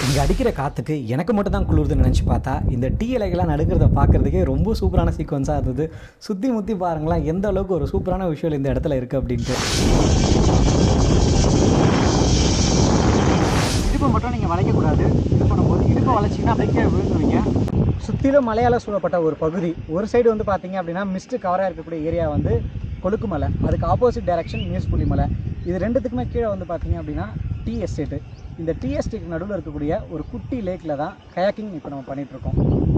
இங்கே அடிக்கிற காற்றுக்கு எனக்கு மட்டும் தான் குளிருதுன்னு நினச்சி பார்த்தா இந்த டீ இலைகள்லாம் நடுக்கிறத பார்க்குறதுக்கே ரொம்ப சூப்பரான சீக்வன்ஸாக இருந்தது சுற்றி முற்றி பாருங்களேன் எந்த அளவுக்கு ஒரு சூப்பரான விஷயம் இந்த இடத்துல இருக்குது அப்படின்ட்டு இடுப்பை மட்டும் நீங்கள் வளைக்கக்கூடாது இது பண்ணும்போது இடுப்பை வளைச்சிங்கன்னா அப்படியே கீழே விழுந்துருவீங்க சுற்றிலும் மலையால் சூழப்பட்ட ஒரு பகுதி ஒரு சைடு வந்து பார்த்தீங்க அப்படின்னா மிஸ்ட் கவராக இருக்கக்கூடிய ஏரியா வந்து கொழுக்கு மலை அதுக்கு ஆப்போசிட் டைரக்ஷன் மியூஸ்புலி மலை இது ரெண்டுத்துக்குமே கீழே வந்து பார்த்தீங்க அப்படின்னா டீ எஸ்டேட்டு இந்த டீ எஸ்டேட் நடுவில் இருக்கக்கூடிய ஒரு குட்டி லேக்கில் தான் கயாக்கிங் இப்போ நம்ம பண்ணிட்டு இருக்கோம்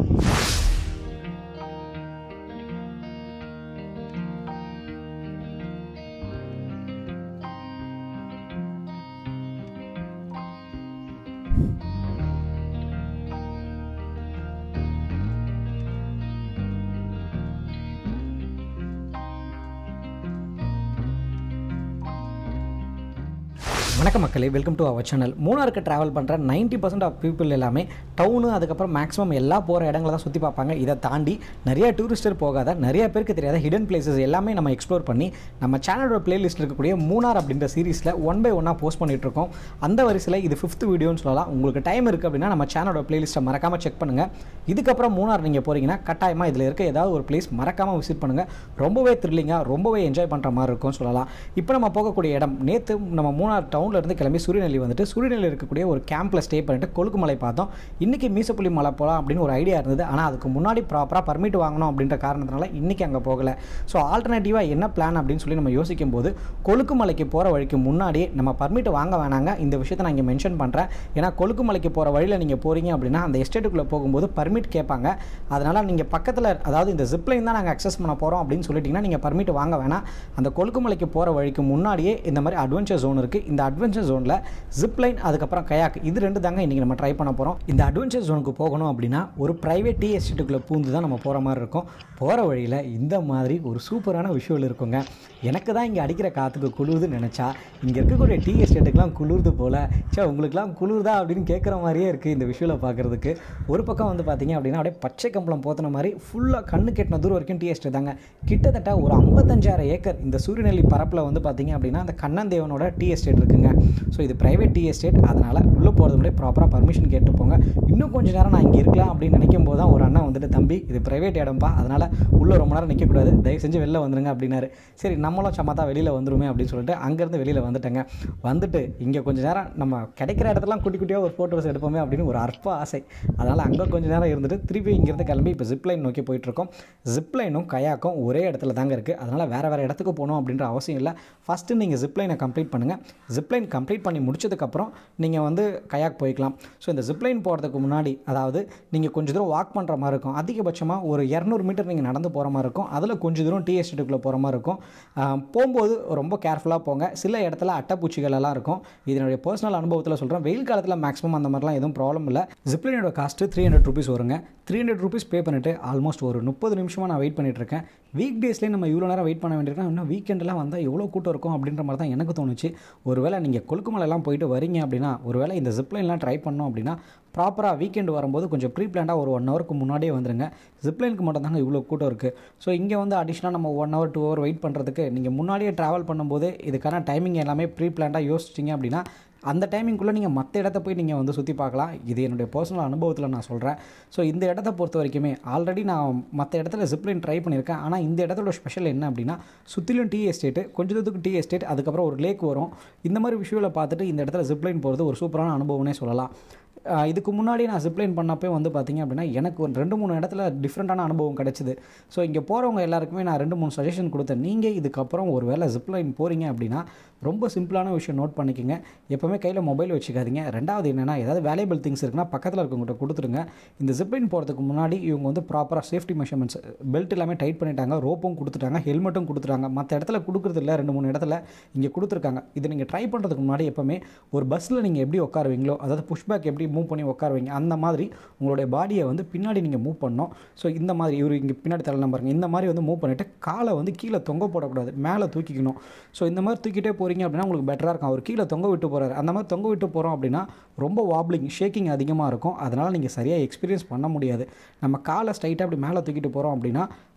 வணக்கம் மக்களே வெல்கம் டு அவர் சேனல் மூணாருக்கு ட்ராவல் பண்ணுற 90% பர்சன்ட் ஆஃப் பீப்புள் எல்லாமே டவுனு அதுக்கப்புறம் மேக்ஸிமம் எல்லா போகிற இடங்களை தான் சுற்றி பார்ப்பாங்க இதை தாண்டி நிறைய டூரிஸ்டர் போகாத நிறைய பேருக்கு தெரியாத ஹிடன் பிளேசஸ் எல்லாமே நம்ம எக்ஸ்ப்ளோர் பண்ணி நம்ம சேனலோட பிளேலிஸ்ட் இருக்கக்கூடிய மூணார் அப்படின்ற சீரிஸில் ஒன் பை ஒன்னாக போஸ்ட் பண்ணிட்டு இருக்கோம் அந்த வரிசையில் இது ஃபிஃப்த் வீடியோன்னு சொல்லலாம் உங்களுக்கு டைம் இருக்குது அப்படின்னா நம்ம சேனலோட பிளேலிஸ்ட்டை மறக்காமல் செக் பண்ணுங்கள் இதுக்கப்புறம் மூணார் நீங்கள் போகிறீங்கன்னா கட்டாயமாக இதில் இருக்க ஏதாவது ஒரு பிளேஸ் மறக்காமல் விசிட் பண்ணுங்கள் ரொம்பவே த்ரில்லிங்காக ரொம்பவே என்ஜாய் பண்ணுற மாதிரி இருக்கும்னு சொல்லலாம் இப்போ நம்ம போகக்கூடிய இடம் நேற்று நம்ம மூணார் டவுன்ல இருந்து கிளம்பி சூரியநெல்லி வந்துட்டு சூரியநெல்லி இருக்கக்கூடிய ஒரு கேம்பில் ஸ்டே பண்ணிட்டு கொழுக்குமலை பார்த்தோம் இன்றைக்கி மீசப்புலி மலை போகலாம் அப்படின்னு ஒரு ஐடியா இருந்தது ஆனால் அதுக்கு முன்னாடி ப்ராப்பராக பர்மிட் வாங்கணும் அப்படின்ற காரணத்தினால இன்றைக்கி அங்கே போகலை ஸோ ஆல்டர்னேட்டிவாக என்ன பிளான் அப்படின்னு சொல்லி நம்ம யோசிக்கும் போது கொழுக்குமலைக்கு போகிற வழிக்கு முன்னாடியே நம்ம பர்மிட் வாங்க வேணாங்க இந்த விஷயத்தை நான் இங்கே மென்ஷன் பண்ணுறேன் ஏன்னா கொழுக்குமலைக்கு போகிற வழியில் நீங்கள் போகிறீங்க அப்படின்னா அந்த எஸ்டேட்டுக்குள்ளே போகும்போது பர்மிட் கேட்பாங்க அதனால் நீங்கள் பக்கத்தில் அதாவது இந்த ஜிப்லைன் தான் நாங்கள் அக்சஸ் பண்ண போகிறோம் அப்படின்னு சொல்லிட்டிங்கன்னா நீங்கள் பர்மிட் வாங்க வேணாம் அந்த கொழுக்குமலைக்கு போகிற வழிக்கு முன்னாடியே இந்த மாதிரி அட்வென்ச்சர் ஜோன் இருக்குது இந்த அட்வென்ச்சர் ஜோனில் ஜிப்லைன் அதுக்கப்புறம் கயாக் இது ரெண்டு தாங்க இன்றைக்கி நம்ம ட்ரை பண்ண போகிறோம் இந்த அட்வென்ச்சர் ஜோனுக்கு போகணும் அப்படின்னா ஒரு ப்ரைவேட் டீ எஸ்டேட்டுக்குள்ளே பூந்து தான் நம்ம போகிற மாதிரி இருக்கும் போகிற வழியில் இந்த மாதிரி ஒரு சூப்பரான விஷுவல் இருக்குங்க எனக்கு தான் இங்கே அடிக்கிற காற்றுக்கு குளிருதுன்னு நினச்சா இங்கே இருக்கக்கூடிய டீ எஸ்டேட்டுக்கெலாம் குளிருது போல் சே உங்களுக்குலாம் குளிருதா அப்படின்னு கேட்குற மாதிரியே இருக்குது இந்த விஷுவலை பார்க்குறதுக்கு ஒரு பக்கம் வந்து பார்த்தீங்க அப்படின்னா அப்படியே பச்சை கம்பளம் போத்தின மாதிரி ஃபுல்லாக கண்ணு கெட்டின தூரம் வரைக்கும் டீ எஸ்டேட் தாங்க கிட்டத்தட்ட ஒரு ஐம்பத்தஞ்சாயிரம் ஏக்கர் இந்த சூரியநெல்லி பரப்பில் வந்து பார்த்தீங்க அப்படின்னா அந்த கண்ணந்தேவனோட டீ எஸ்டேட் இருக்குங்க ஸோ இது ப்ரைவேட் டீ எஸ்டேட் அதனால் உள்ளே போகிறது முன்னாடி ப்ராப்பராக பர்மிஷன் கேட்டு போங்க இன்னும் கொஞ்சம் நேரம் நான் இங்கே இருக்கலாம் அப்படின்னு நினைக்கும் போது தான் ஒரு அண்ணன் வந்துட்டு தம்பி இது ப்ரைவேட் இடம்பா அதனால் உள்ளே ரொம்ப நேரம் நிற்கக்கூடாது தயவு செஞ்சு வெளில வந்துருங்க அப்படின்னாரு சரி நம்மளும் சமத்தா வெளியில் வந்துருமே அப்படின்னு சொல்லிட்டு அங்கேருந்து வெளியில் வந்துட்டேங்க வந்துட்டு இங்கே கொஞ்சம் நேரம் நம்ம கிடைக்கிற இடத்துலாம் குட்டி குட்டியாக ஒரு ஃபோட்டோஸ் எடுப்போமே அப்படின்னு ஒரு அற்ப ஆசை அதனால் அங்கே கொஞ்சம் நேரம் இருந்துட்டு திருப்பி இங்கேருந்து கிளம்பி இப்போ ஜிப்லைன் நோக்கி போயிட்டுருக்கோம் ஜிப்லைனும் கயாக்கும் ஒரே இடத்துல தாங்க இருக்குது அதனால் வேறு வேறு இடத்துக்கு போகணும் அப்படின்ற அவசியம் இல்லை ஃபஸ்ட்டு நீங்கள் ஜிப்லைனை கம்ப்ளீட் பண்ணுங்கள் ஜிப்லைன் கம்ப்ளீட் பண்ணி முடிச்சதுக்கப்புறம் நீங்கள் வந்து கயாக் போய்க்கலாம் ஸோ இந்த ஜிப்லைன் போகிறதுக்கு முன்னாடி அதாவது நீங்கள் கொஞ்சம் தூரம் வாக் பண்ணுற மாதிரி இருக்கும் அதிகபட்சமாக ஒரு இரநூறு மீட்டர் நீங்கள் நடந்து போகிற மாதிரி இருக்கும் அதில் கொஞ்சம் தூரம் டீ எஸ்டேட்டுக்குள்ளே போகிற மாதிரி இருக்கும் ஆஹ் போகும்போது ரொம்ப கேர்ஃபுல்லாக போங்க சில இடத்துல அட்டைப்பூச்சிகள் எல்லாம் இருக்கும் இது என்னுடைய பர்சனல் அனுபவத்தில் சொல்கிறேன் வெயில் காலத்தில் மேக்ஸிமம் அந்த மாதிரிலாம் எதுவும் ப்ராப்ளம் இல்லை ஜிப்லைனோட காஸ்ட்டு த்ரீ ஹண்ட்ரட் ருபீஸ் வருங்க த்ரீ ஹண்ட்ரட் ருபீஸ் பே பண்ணிவிட்டு ஆல்மோஸ்ட் ஒரு முப்பது நிமிஷமாக நான் வெயிட் பண்ணிட்டு இருக்கேன் வீக் டேஸ்லேயே நம்ம இவ்வளோ நேரம் வெயிட் பண்ண வேண்டியிருக்கோம் இன்னும் வீக்கெண்டெலாம் வந்தால் எவ்வளோ கூட்டம் இருக்கும் அப்படின்ற மாதிரி தான் எனக்கு தோணுச்சு ஒருவேளை நீங்கள் கொழுக்குமலைலாம் போயிட்டு வரீங்க அப்படின்னா ஒருவேளை இந்த ஜிப்லைன்லாம் ட்ரை பண்ணோம் அப்படின்னா ப்ராப்பராக வீக்கெண்டு வரும்போது கொஞ்சம் ப்ரீ பிளான்டாக ஒரு ஒன் ஹவருக்கு முன்னாடியே வந்துருங்க ஜிப்லைனுக்கு மட்டும் தாங்க இவ்வளோ கூட்டம் இருக்குது ஸோ இங்கே வந்து அடிஷ்னலாக நம்ம one hour two hour wait பண்ணுறதுக்கு நீங்கள் முன்னாடியே ட்ராவல் பண்ணும்போது இதுக்கான டைமிங் எல்லாமே ப்ரீ பிளான்டாக யோசிச்சிங்க அப்படின்னா அந்த டைமிங்குள்ளே நீங்கள் மற்ற இடத்த போய் நீங்கள் வந்து சுற்றி பார்க்கலாம் இது என்னுடைய பர்சனல் அனுபவத்தில் நான் சொல்கிறேன் ஸோ இந்த இடத்த பொறுத்த வரைக்குமே ஆல்ரெடி நான் மற்ற இடத்துல ஜிப்லைன் ட்ரை பண்ணியிருக்கேன் ஆனால் இந்த இடத்தோட ஸ்பெஷல் என்ன அப்படின்னா சுற்றிலும் டீ எஸ்டேட்டு கொஞ்சம் தூரத்துக்கு டீ எஸ்டேட் அதுக்கப்புறம் ஒரு லேக் வரும் இந்த மாதிரி விஷுவலை பார்த்துட்டு இந்த இடத்துல ஜிப்லைன் போகிறது ஒரு சூப்பரான அனுபவம்னே சொல்லலாம் ஆஹ் இதுக்கு முன்னாடி நான் ஜிப்லைன் பண்ணப்போ வந்து பார்த்தீங்க அப்படின்னா எனக்கு ஒரு ரெண்டு மூணு இடத்துல டிஃப்ரெண்ட்டான அனுபவம் கிடச்சிது ஸோ இங்கே போகிறவங்க எல்லாருக்குமே நான் ரெண்டு மூணு சஜஷன் கொடுத்தேன் நீங்கள் இதுக்கப்புறம் ஒரு வேளை ஜிப்லைன் போகிறீங்க அப்படின்னா ரொம்ப சிம்பிளான விஷயம் நோட் பண்ணிக்கோங்க எப்போவுமே கையில் மொபைல் வச்சுக்காதீங்க ரெண்டாவது என்னென்னா ஏதாவது வேல்யூபிள் திங்ஸ் இருக்குன்னா பக்கத்தில் இருக்கவங்ககிட்ட கொடுத்துருங்க இந்த ஜிப்லைன் போகிறதுக்கு முன்னாடி இவங்க வந்து ப்ராப்பராக சேஃப்டி மெஷர்மெண்ட்ஸ் பெல்ட் எல்லாமே டைட் பண்ணிட்டாங்க ரோப்பும் கொடுத்துட்டாங்க ஹெல்மெட்டும் கொடுத்துட்டாங்க மற்ற இடத்துல கொடுக்குறது இல்லை ரெண்டு மூணு இடத்துல இங்கே கொடுத்துருக்காங்க இது நீங்கள் ட்ரை பண்ணுறதுக்கு முன்னாடி எப்போவுமே ஒரு பஸ்ஸில் நீங்கள் எப்படி உட்காருவீங்களோ அதாவது புஷ்பேக் எப்படி மூவ் பண்ணி உட்காருவீங்க அந்த மாதிரி உங்களுடைய பாடியை வந்து பின்னாடி நீங்கள் மூவ் பண்ணணும் ஸோ இந்த மாதிரி இவர் இங்கே பின்னாடி தலை பாருங்க இந்த மாதிரி வந்து மூவ் பண்ணிவிட்டு காலை வந்து கீழே தொங்க போடக்கூடாது மேலே தூக்கிக்கணும் ஸோ இந்த மாதிரி தூக்கிட்டே போகிறீங்க அப்படின்னா உங்களுக்கு பெட்டராக இருக்கும் அவர் கீழே தொங்க விட்டு போகிறாரு அந்த மாதிரி தொங்க விட்டு போகிறோம் அப்படின்னா ரொம்ப வாப்ளிங் ஷேக்கிங் அதிகமாக இருக்கும் அதனால் நீங்கள் சரியாக எக்ஸ்பீரியன்ஸ் பண்ண முடியாது நம்ம காலை ஸ்ட்ரைட்டாக அப்படி மேலே தூக்கிட்டு போகிறோம் அப்படின்னா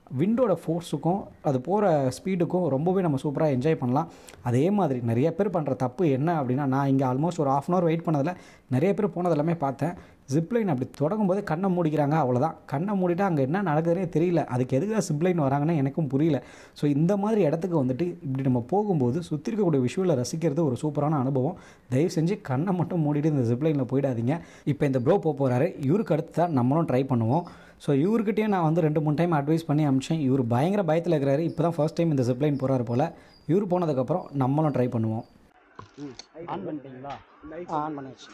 விண்டோட ஃபோர்ஸுக்கும் அது போகிற ஸ்பீடுக்கும் ரொம்பவே நம்ம சூப்பராக என்ஜாய் பண்ணலாம் அதே மாதிரி நிறைய பேர் பண்ணுற தப்பு என்ன அப்படின்னா நான் இங்கே ஆல்மோஸ்ட் ஒரு ஆஃப் அன் ஹவர் வெயிட் பண்ணதில் நிறைய பேர் போனது எல்லாமே பார்த்தேன் ஜிப்லைன் அப்படி தொடங்கும் போது கண்ணை மூடிக்கிறாங்க அவ்வளோதான் கண்ணை மூடிட்டு அங்கே என்ன நடக்குதுன்னே தெரியல அதுக்கு எதுக்காக ஜிப்லைன் வராங்கன்னு எனக்கும் புரியல ஸோ இந்த மாதிரி இடத்துக்கு வந்துட்டு இப்படி நம்ம போகும்போது சுற்றி இருக்கக்கூடிய விஷுவலை ரசிக்கிறது ஒரு சூப்பரான அனுபவம் தயவு செஞ்சு கண்ணை மட்டும் மூடிட்டு இந்த ஜிப்லைனில் போயிடாதீங்க இப்போ இந்த ப்ரோ போக போகிறாரு இவருக்கு அடுத்து தான் நம்மளும் ட்ரை பண்ணுவோம் ஸோ இவர்கிட்டயே நான் வந்து ரெண்டு மூணு டைம் அட்வைஸ் பண்ணி அமிச்சேன் இவர் பயங்கர பயத்தில் இருக்கிறாரு இப்போ தான் ஃபர்ஸ்ட் டைம் இந்த ஜிப்லைன் போகிறாரு போல் இவர் போனதுக்கப்புறம் நம்மளும் ட்ரை பண்ணுவோம் ஆன் பண்ணிட்டீங்களா ஆன் பண்ணியாச்சு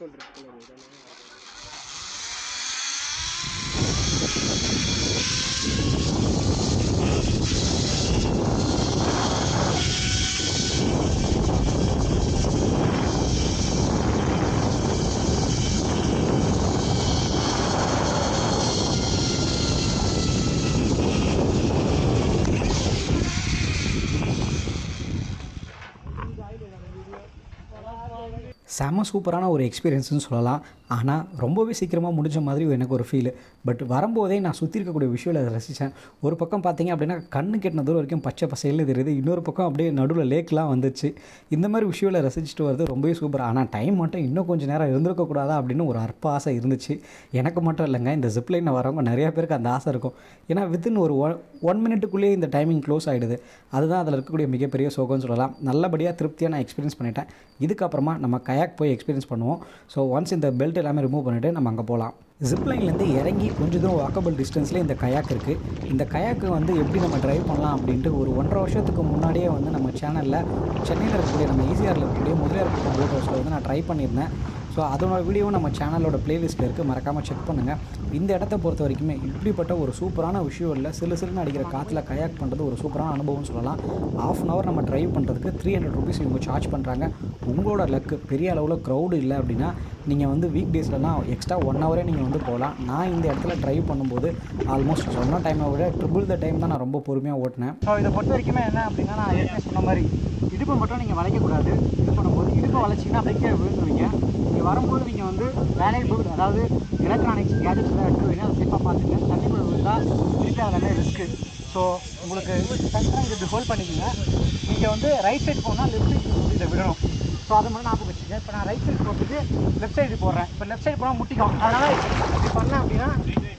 செம சூப்பரான ஒரு எக்ஸ்பீரியன்ஸ்னு சொல்லலாம் ஆனால் ரொம்பவே சீக்கிரமாக முடிஞ்ச மாதிரி எனக்கு ஒரு ஃபீல் பட் வரும்போதே நான் சுற்றி இருக்கக்கூடிய விஷுவலை ரசித்தேன் ஒரு பக்கம் பார்த்தீங்க அப்படின்னா கண்ணு கெட்டின தூரம் வரைக்கும் பச்சை பசையில் தெரியுது இன்னொரு பக்கம் அப்படியே நடுவில் லேக்லாம் வந்துச்சு இந்த மாதிரி விஷுவலை ரசிச்சுட்டு வருது ரொம்பவே சூப்பர் ஆனால் டைம் மட்டும் இன்னும் கொஞ்சம் நேரம் இருந்திருக்கக்கூடாதா அப்படின்னு ஒரு அற்ப ஆசை இருந்துச்சு எனக்கு மட்டும் இல்லைங்க இந்த ஜிப்லைனில் வரவங்க நிறைய பேருக்கு அந்த ஆசை இருக்கும் ஏன்னா வித்தின் ஒரு ஒன் ஒன் மினிட்டுக்குள்ளேயே இந்த டைமிங் க்ளோஸ் ஆகிடுது அதுதான் அதில் இருக்கக்கூடிய மிகப்பெரிய சோகம்னு சொல்லலாம் நல்லபடியாக திருப்தியாக நான் எக்ஸ்பீரியன்ஸ் பண்ணிட்டேன் இதுக்கப்புறமா நம்ம கயாக் போய் எக்ஸ்பீரியன்ஸ் பண்ணுவோம் ஸோ ஒன்ஸ் இந்த பெல்ட் எல்லாமே ரிமூவ் பண்ணிவிட்டு நம்ம அங்கே போகலாம் ஜிப்லைன்லேருந்து இறங்கி கொஞ்சம் தூரம் வாக்கபிள் டிஸ்டன்ஸில் இந்த கயாக் இருக்குது இந்த கயாக்கு வந்து எப்படி நம்ம டிரைவ் பண்ணலாம் அப்படின்ட்டு ஒரு ஒன்றரை வருஷத்துக்கு முன்னாடியே வந்து நம்ம சேனலில் சென்னையில் இருக்கக்கூடிய நம்ம ஈஸியாரில் இருக்கக்கூடிய முதலியார் போட் ஹவுஸில் வந்து நான் ட்ரை பண்ணியிருந்தேன் ஸோ அதோட வீடியோவும் நம்ம சேனலோட பிளேலிஸ்ட்டில் இருக்குது மறக்காமல் செக் பண்ணுங்கள் இந்த இடத்த பொறுத்த வரைக்குமே இப்படிப்பட்ட ஒரு சூப்பரான விஷயம் இல்லை சிலு சிலுன்னு அடிக்கிற காற்றுல கயாக் பண்ணுறது ஒரு சூப்பரான அனுபவம்னு சொல்லலாம் ஆஃப் அன் ஹவர் நம்ம டிரைவ் பண்ணுறதுக்கு த்ரீ ஹண்ட்ரட் ருபீஸ் இவங்க சார்ஜ் பண்ணுறாங்க உங்களோட லக்கு பெரிய அளவில் க்ரௌடு இல்லை அப்படின்னா நீங்கள் வந்து வீக் டேஸ்லலாம் எக்ஸ்ட்ரா ஒன் ஹவரே நீங்கள் வந்து போகலாம் நான் இந்த இடத்துல டிரைவ் பண்ணும்போது ஆல்மோஸ்ட் சொன்ன டைமை விட ட்ரிபிள் த டைம் தான் நான் ரொம்ப பொறுமையாக ஓட்டினேன் ஸோ இதை பொறுத்த வரைக்குமே என்ன அப்படின்னா நான் ஏற்கனவே சொன்ன மாதிரி இடுப்பை மட்டும் நீங்கள் வளைக்கக்கூடாது இது பண்ணும்போது இடுப்பை வளைச்சிங்கன்னா அப்படியே கீழே விழுந்துருவீங்க நீங்கள் வரும்போது நீங்கள் வந்து வேலையபிள் அதாவது எலக்ட்ரானிக்ஸ் கேஜெட்ஸ் எல்லாம் எடுத்துருவீங்க அதை சேஃபாக பார்த்துங்க தண்ணிக்குள்ள விழுந்தால் திருப்பி அதில் ரிஸ்க்கு ஸோ உங்களுக்கு சென்டராக இங்கே இப்படி ஹோல்ட் பண்ணிக்கோங்க நீங்கள் வந்து ரைட் சைடு போனால் லெஃப்ட் சைடு இதை விடணும் ஸோ அதை மட்டும் ஞாபகம் வச்சுங்க இப்போ நான் ரைட் சைடு போட்டுட்டு லெஃப்ட் சைடு போடுறேன் இப்போ லெஃப்ட் சைடு போனால் முட்டிக்கும் அதனால் இப்படி பண்ணேன் அப்படின்னா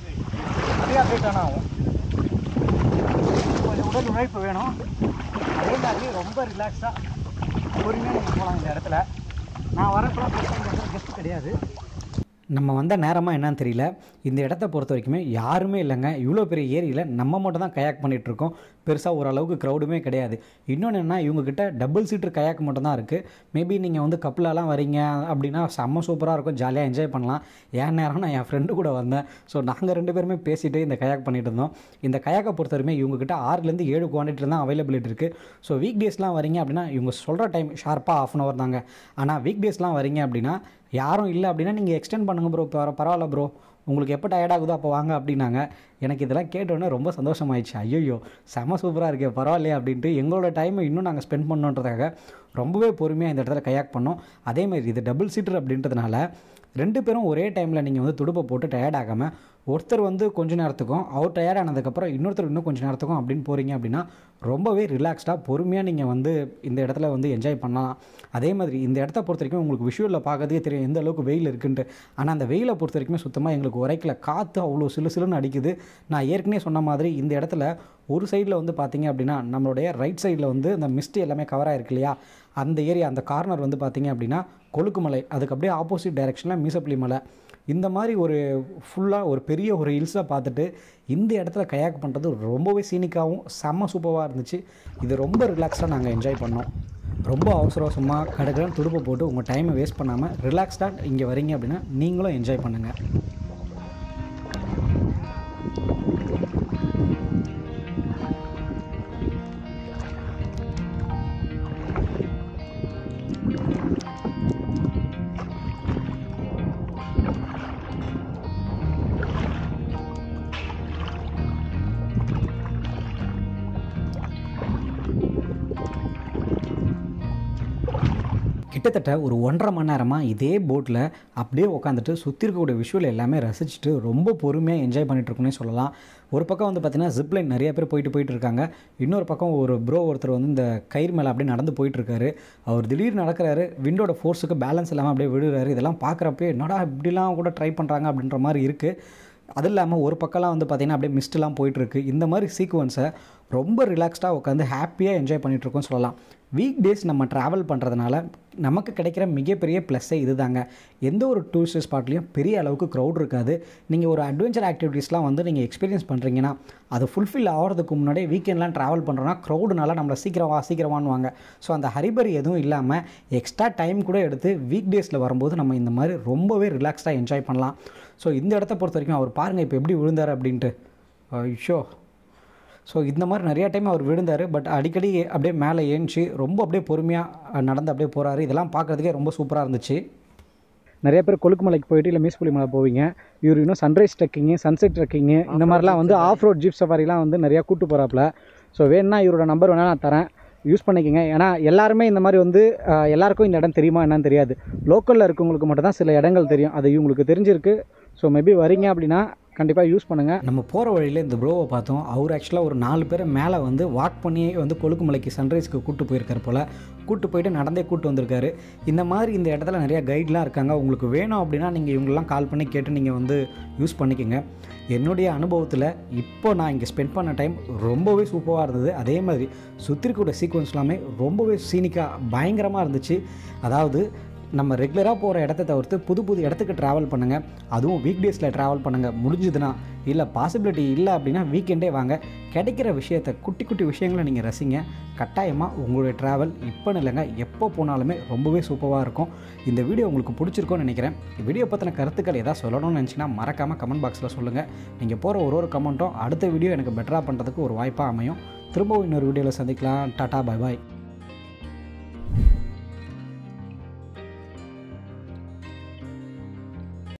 அப்படியே அப்படியே டர்ன் ஆகும் கொஞ்சம் உடல் உழைப்பு வேணும் அதே மாதிரி ரொம்ப ரிலாக்ஸாக பொறுமையாக நீங்கள் போகலாம் இந்த இடத்துல நான் வரப்பெல்லாம் பெருசாக இந்த இடத்துல கெஸ்ட் கிடையாது நம்ம வந்த நேரமாக என்னன்னு தெரியல இந்த இடத்த பொறுத்த வரைக்குமே யாருமே இல்லைங்க இவ்வளோ பெரிய ஏரியில் நம்ம மட்டும் தான் கயாக் பண்ணிகிட்டு இருக்கோம் பெருசாக ஓரளவுக்கு க்ரௌடுமே கிடையாது இன்னொன்று என்ன இவங்ககிட்ட டபுள் சீட்டர் கயாக் மட்டும் தான் இருக்குது மேபி நீங்கள் வந்து கப்பலெல்லாம் வரீங்க அப்படின்னா செம்ம சூப்பராக இருக்கும் ஜாலியாக என்ஜாய் பண்ணலாம் என் நேரம் நான் என் ஃப்ரெண்டு கூட வந்தேன் ஸோ நாங்கள் ரெண்டு பேருமே பேசிட்டு இந்த கயாக் பண்ணிட்டு இருந்தோம் இந்த கயாக்கை பொறுத்த வரைக்கும் இவங்ககிட்ட ஆறுலேருந்து ஏழு குவான்டிட்டி தான் அவைலபிலிட்டி இருக்குது ஸோ வீக் டேஸ்லாம் வரீங்க அப்படின்னா இவங்க சொல்கிற டைம் ஷார்ப்பாக ஆஃப் அன் ஹவர் தாங்க ஆனால் வீக் டேஸ்லாம் வரீங்க அப்படின்னா யாரும் இல்லை அப்படின்னா நீங்கள் எக்ஸ்டெண்ட் பண்ணுங்கள் ப்ரோ பரவாயில்ல ப்ரோ உங்களுக்கு எப்போ டயர்ட் ஆகுதோ அப்போ வாங்க அப்படின்னாங்க எனக்கு இதெல்லாம் கேட்டோன்னே ரொம்ப சந்தோஷமாயிடுச்சு ஐயோ செம சூப்பராக இருக்கே பரவாயில்லையே அப்படின்ட்டு எங்களோட டைமை இன்னும் நாங்கள் ஸ்பெண்ட் பண்ணோன்றதுக்காக ரொம்பவே பொறுமையாக இந்த இடத்துல கயாக் பண்ணோம் அதேமாதிரி இது டபுள் சீட்டர் அப்படின்றதுனால ரெண்டு பேரும் ஒரே டைமில் நீங்கள் வந்து துடுப்பை போட்டு டயர்ட் ஆகாமல் ஒருத்தர் வந்து கொஞ்ச நேரத்துக்கும் அவர் டயர்ட் ஆனதுக்கப்புறம் இன்னொருத்தர் இன்னும் கொஞ்சம் நேரத்துக்கும் அப்படின்னு போகிறீங்க அப்படின்னா ரொம்பவே ரிலாக்ஸ்டாக பொறுமையாக நீங்கள் வந்து இந்த இடத்துல வந்து என்ஜாய் பண்ணலாம் அதே மாதிரி இந்த இடத்த பொறுத்த வரைக்கும் உங்களுக்கு விஷுவலில் பார்க்கறதே தெரியும் எந்த அளவுக்கு வெயில் இருக்குன்ட்டு ஆனால் அந்த வெயிலை பொறுத்த வரைக்குமே சுத்தமாக எங்களுக்கு உரைக்கல காற்று அவ்வளோ சிலு சிலுன்னு அடிக்குது நான் ஏற்கனவே சொன்ன மாதிரி இந்த இடத்துல ஒரு சைடில் வந்து பார்த்தீங்க அப்படின்னா நம்மளுடைய ரைட் சைடில் வந்து இந்த மிஸ்ட் எல்லாமே கவர் ஆயிருக்கு இல்லையா அந்த ஏரியா அந்த கார்னர் வந்து பார்த்தீங்க அப்படின்னா கொழுக்குமலை அதுக்கு அப்படியே ஆப்போசிட் டைரெக்ஷனில் மீசப்பள்ளி மலை இந்த மாதிரி ஒரு ஃபுல்லாக ஒரு பெரிய ஒரு ஹில்ஸை பார்த்துட்டு இந்த இடத்துல கயாக் பண்ணுறது ரொம்பவே சீனிக்காகவும் செம்ம சூப்பராக இருந்துச்சு இது ரொம்ப ரிலாக்ஸாக நாங்கள் என்ஜாய் பண்ணோம் ரொம்ப அவசர அவசரமாக கடற்கடன் துடுப்பு போட்டு உங்கள் டைமை வேஸ்ட் பண்ணாமல் ரிலாக்ஸ்டாக இங்கே வரீங்க அப்படின்னா நீங்களும் என்ஜாய் பண்ணுங்கள் கிட்டத்தட்ட ஒரு ஒன்றரை மணி நேரமாக இதே போட்டில் அப்படியே உட்காந்துட்டு சுற்றி இருக்கக்கூடிய விஷுவல் எல்லாமே ரசிச்சுட்டு ரொம்ப பொறுமையாக என்ஜாய் பண்ணிட்டு இருக்குன்னே சொல்லலாம் ஒரு பக்கம் வந்து பார்த்தீங்கன்னா ஜிப்லைன் நிறைய பேர் போயிட்டு போயிட்டு இருக்காங்க இன்னொரு பக்கம் ஒரு ப்ரோ ஒருத்தர் வந்து இந்த கயிறு மேலே அப்படியே நடந்து போயிட்டு இருக்காரு அவர் திடீர்னு நடக்கிறாரு விண்டோட ஃபோர்ஸுக்கு பேலன்ஸ் இல்லாமல் அப்படியே விடுறாரு இதெல்லாம் பார்க்குறப்பே என்னடா இப்படிலாம் கூட ட்ரை பண்ணுறாங்க அப்படின்ற மாதிரி இருக்குது அது இல்லாமல் ஒரு பக்கம்லாம் வந்து பார்த்திங்கன்னா அப்படியே மிஸ்ட்லாம் போயிட்டுருக்கு இந்த மாதிரி சீக்வன்ஸை ரொம்ப ரிலாக்ஸ்டாக உட்காந்து ஹாப்பியாக என்ஜாய் பண்ணிகிட்ருக்கோன்னு சொல்லலாம் வீக் டேஸ் நம்ம ட்ராவல் பண்ணுறதுனால நமக்கு கிடைக்கிற மிகப்பெரிய ப்ளஸ்ஸே இது தாங்க எந்த ஒரு டூரிஸ்ட் ஸ்பாட்லேயும் பெரிய அளவுக்கு க்ரௌட் இருக்காது நீங்கள் ஒரு அட்வென்ச்சர் ஆக்டிவிட்டீஸ்லாம் வந்து நீங்கள் எக்ஸ்பீரியன்ஸ் பண்ணுறீங்கன்னா அது ஃபுல்ஃபில் ஆகிறதுக்கு முன்னாடியே வீக்கெண்ட்லாம் ட்ராவல் பண்ணுறோன்னா க்ரௌடுனால நம்மளை சீக்கிரம் வா சீக்கிரம் வாங்குவாங்க ஸோ அந்த ஹரிபரி எதுவும் இல்லாமல் எக்ஸ்ட்ரா டைம் கூட எடுத்து வீக் டேஸில் வரும்போது நம்ம இந்த மாதிரி ரொம்பவே ரிலாக்ஸ்டாக என்ஜாய் பண்ணலாம் ஸோ இந்த இடத்த பொறுத்த வரைக்கும் அவர் பாருங்கள் இப்போ எப்படி விழுந்தார் அப்படின்ட்டு ஐயோ ஸோ இந்த மாதிரி நிறைய டைம் அவர் விழுந்தார் பட் அடிக்கடி அப்படியே மேலே ஏஞ்சி ரொம்ப அப்படியே பொறுமையாக நடந்து அப்படியே போகிறாரு இதெல்லாம் பார்க்குறதுக்கே ரொம்ப சூப்பராக இருந்துச்சு நிறைய பேர் கொழுக்குமலைக்கு போயிட்டு இல்லை மீஸ்புலி மலை போவீங்க இவர் இன்னும் சன்ரைஸ் ட்ரெக்கிங்கு சன்செட் ட்ரெக்கிங்கு இந்த மாதிரிலாம் வந்து ஆஃப் ரோட் ஜீப் சஃபாரிலாம் வந்து நிறையா கூட்டு போகிறாப்புல ஸோ வேணும்னா இவரோட நம்பர் வேணால் நான் தரேன் யூஸ் பண்ணிக்கோங்க ஏன்னா எல்லாருமே இந்த மாதிரி வந்து அஹ், எல்லாருக்கும் இந்த இடம் தெரியுமா என்னன்னு தெரியாது லோக்கலில் இருக்கவங்களுக்கு மட்டும் தான் சில இடங்கள் தெரியும் அது இவங்களுக்கு தெரிஞ்சிருக்கு ஸோ மேபி வரீங்க அப்படின்னா கண்டிப்பாக யூஸ் பண்ணுங்கள் நம்ம போகிற வழியில் இந்த ப்ரோவை பார்த்தோம் அவர் ஆக்சுவலாக ஒரு நாலு பேரை மேலே வந்து வாக் பண்ணி வந்து கொழுக்குமலைக்கு சன்ரைஸ்க்கு கூட்டு போயிருக்காரு போல் கூட்டு போயிட்டு நடந்தே கூட்டு வந்திருக்காரு இந்த மாதிரி இந்த இடத்துல நிறையா கைட்லாம் இருக்காங்க உங்களுக்கு வேணும் அப்படின்னா நீங்கள் இவங்களெலாம் கால் பண்ணி கேட்டு நீங்கள் வந்து யூஸ் பண்ணிக்கோங்க என்னுடைய அனுபவத்தில் இப்போ நான் இங்கே ஸ்பெண்ட் பண்ண டைம் ரொம்பவே சூப்பராக இருந்தது அதே மாதிரி சுற்றி இருக்கக்கூடிய சீக்வன்ஸ் எல்லாமே ரொம்பவே சீனிக்காக பயங்கரமாக இருந்துச்சு அதாவது நம்ம ரெகுலராக போகிற இடத்த தவிர்த்து புது புது இடத்துக்கு ட்ராவல் பண்ணுங்கள் அதுவும் வீக் டேஸில் ட்ராவல் பண்ணுங்கள் முடிஞ்சுதுன்னா இல்லை பாசிபிலிட்டி இல்லை அப்படின்னா வீக்கெண்டே வாங்க கிடைக்கிற விஷயத்தை குட்டி குட்டி விஷயங்களை நீங்கள் ரசிங்க கட்டாயமாக உங்களுடைய ட்ராவல் இப்போன்னு இல்லைங்க எப்போ போனாலுமே ரொம்பவே சூப்பராக இருக்கும் இந்த வீடியோ உங்களுக்கு பிடிச்சிருக்கும்னு நினைக்கிறேன் வீடியோ பற்றின கருத்துக்கள் ஏதாவது சொல்லணும்னு நினச்சிங்கன்னா மறக்காமல் கமெண்ட் பாக்ஸில் சொல்லுங்கள் நீங்கள் போகிற ஒரு ஒரு கமெண்ட்டும் அடுத்த வீடியோ எனக்கு பெட்டராக பண்ணுறதுக்கு ஒரு வாய்ப்பாக அமையும் திரும்பவும் இன்னொரு வீடியோவில் சந்திக்கலாம் டாட்டா பை பாய்